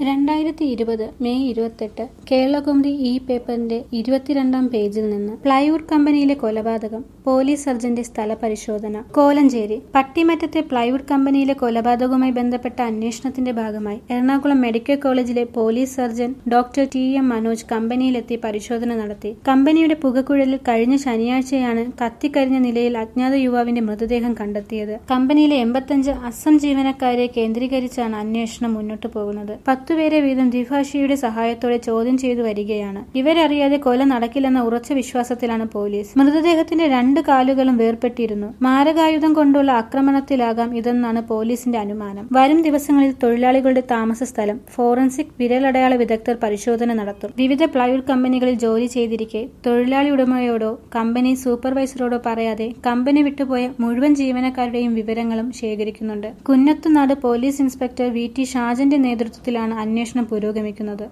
രണ്ടായിരത്തി ഇരുപത് മെയ് ഇരുപത്തെട്ട് കേരളകൗമുദി ഇ പേപ്പറിന്റെ ഇരുപത്തിരണ്ടാം പേജിൽ നിന്ന് പ്ലൈവുഡ് കമ്പനിയിലെ കൊലപാതകം പോലീസ് സർജന്റെ സ്ഥലപരിശോധന കോലഞ്ചേരി പട്ടിമറ്റത്തെ പ്ലൈവുഡ് കമ്പനിയിലെ കൊലപാതകവുമായി ബന്ധപ്പെട്ട അന്വേഷണത്തിന്റെ ഭാഗമായി എറണാകുളം മെഡിക്കൽ കോളേജിലെ police surgeon doctor T M Manoj കമ്പനിയിലെത്തി പരിശോധന നടത്തി കമ്പനിയുടെ പുകക്കുഴലിൽ കഴിഞ്ഞ ശനിയാഴ്ചയാണ് കത്തിക്കരിഞ്ഞ നിലയിൽ അജ്ഞാത യുവാവിന്റെ മൃതദേഹം കണ്ടെത്തിയത് കമ്പനിയിലെ എൺപത്തഞ്ച് അസം ജീവനക്കാരെ കേന്ദ്രീകരിച്ചാണ് അന്വേഷണം മുന്നോട്ടു പോകുന്നത് പത്തുപേരെ വീതം ദ്വിഭാഷിയുടെ സഹായത്തോടെ ചോദ്യം ചെയ്തു വരികയാണ് ഇവരറിയാതെ കൊല നടക്കില്ലെന്ന ഉറച്ച വിശ്വാസത്തിലാണ് പോലീസ് മൃതദേഹത്തിന്റെ രണ്ട് കാലുകളും വേർപെട്ടിരുന്നു മാരകായുധം കൊണ്ടുള്ള ആക്രമണത്തിലാകാം ഇതെന്നാണ് പോലീസിന്റെ അനുമാനം വരും ദിവസങ്ങളിൽ തൊഴിലാളികളുടെ താമസ സ്ഥലം ഫോറൻസിക് വിരലടയാള വിദഗ്ധർ പരിശോധന നടത്തും വിവിധ പ്ലൈവുഡ് കമ്പനികളിൽ ജോലി ചെയ്തിരിക്കെ തൊഴിലാളി ഉടമയോടോ കമ്പനി സൂപ്പർവൈസറോടോ പറയാതെ കമ്പനി വിട്ടുപോയ മുഴുവൻ ജീവനക്കാരുടെയും വിവരങ്ങളും ശേഖരിക്കുന്നുണ്ട് Kunnathunad police inspector V T ഷാജന്റെ നേതൃത്വത്തിലാണ് അന്വേഷണം പുരോഗമിക്കുന്നത്